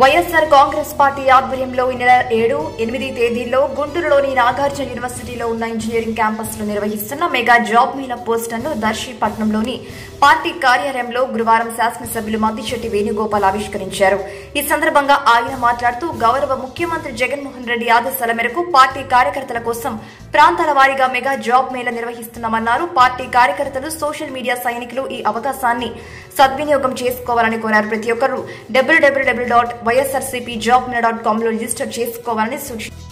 YSR Congress party ఆధ్వర్యంలో ఈ నెల ఏడు ఎనిమిది తేదీల్లో గుంటూరులోని నాగార్జున యూనివర్సిటీలో ఉన్న ఇంజనీరింగ్ క్యాంపస్ లో నిర్వహిస్తున్న మెగా జాబ్ మేళా పోస్టర్ను దర్శిపట్నంలోని పార్టీ కార్యాలయంలో గురువారం శాసనసభ్యులు మద్దిశెట్టి వేణుగోపాల్ ఆవిష్కరించారు ఈ సందర్భంగా ఆయన మాట్లాడుతూ గౌరవ ముఖ్యమంత్రి జగన్మోహన్ రెడ్డి ఆదేశాల మేరకు పార్టీ కార్యకర్తల కోసం ప్రాంతాల వారీగా మెగా జాబ్ మేళా నిర్వహిస్తున్నామన్నారు పార్టీ కార్యకర్తలు సోషల్ మీడియా సైనికులు ఈ అవకాశాన్ని సద్వినియోగం చేసుకోవాలని కోరారు ప్రతి ఒక్కరూ డబ్ల్యూడబ్ల్యూడబ్ల్యూ dot YSRCP job mela dot com లో రిజిస్టర్ చేసుకోవాలని సూచించారు